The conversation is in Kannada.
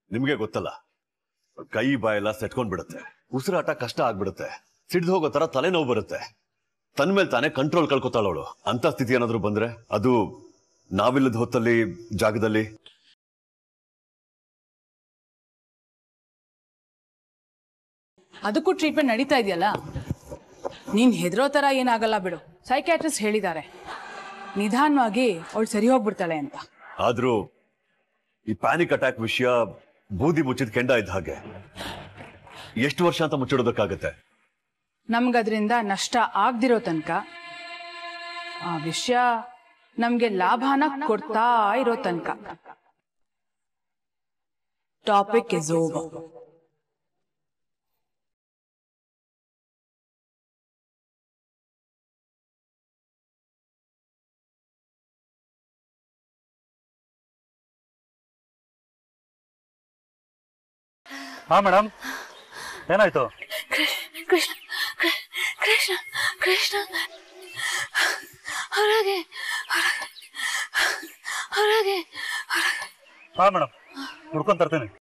ನಿಮ್ಗೆ ಗೊತ್ತಲ್ಲ ಕೈ ಬಾಯೆಲ್ಲ ಸೆಟ್ಕೊಂಡ್ ಬಿಡುತ್ತೆ ಉಸಿರಾಟ ಕಷ್ಟ ಆಗ್ಬಿಡುತ್ತೆ ಸಿಡ್ದು ಹೋಗೋ ತರ ತಲೆನೋವು ಬರುತ್ತೆ ತನ್ ಮೇಲೆ ತಾನೇ ಕಂಟ್ರೋಲ್ ಕಳ್ಕೊತಾಳವಳು ಅಂತ ಸ್ಥಿತಿ ಏನಾದ್ರು ಬಂದ್ರೆ ಅದು ನಾವಿಲ್ಲದ ಹೊತ್ತಲ್ಲಿ ಜಾಗದಲ್ಲಿ ಅದಕ್ಕೂ ಟ್ರೀಟ್ಮೆಂಟ್ ನಡೀತಾ ಇದೆಯಲ್ಲ ನೀನ್ ಹೆದರೋ ಥರ ಏನಾಗಲ್ಲ ಬಿಡು ಸೈಕ್ಯಾಟ್ರಿಸ್ಟ್ ಹೇಳಿದ್ದಾರೆ ನಿಧಾನವಾಗಿ ಅವಳು ಸರಿ ಹೋಗ್ಬಿಡ್ತಾಳೆ ಅಂತ ಆದ್ರೂ ಈ ಪ್ಯಾನಿಕ್ ಅಟ್ಯಾಕ್ ವಿಷಯ ಬೂದಿ ಮುಚ್ಚಿದ ಕೆಂಡ ಇದ್ದ ಹಾಗೆ ಎಷ್ಟು ವರ್ಷ ಅಂತ ಮುಚ್ಚಿಡೋದಕ್ಕಾಗತ್ತೆ ನಮ್ಗದ್ರಿಂದ ನಷ್ಟ ಆಗ್ದಿರೋ ತನಕ ಆ ವಿಷಯ ನಮ್ಗೆ ಲಾಭನ ಕೊಡ್ತಾ ಇರೋ ತನಕ ಟಾಪಿಕ್ ಇಸ್ ಓವರ್ ಹಾ ಮೇಡಮ್ ಏನಾಯ್ತು ಕೃಷ್ಣ ಕೃ- ಕೃಷ್ಣ ಕೃಷ್ಣ ಹೊರಗೆ ಹೊರಗೆ ಹೊರಗೆ ಹಾ ಮೇಡಮ್ ಹುಡ್ಕೊಂಡ್ ತರ್ತೀನಿ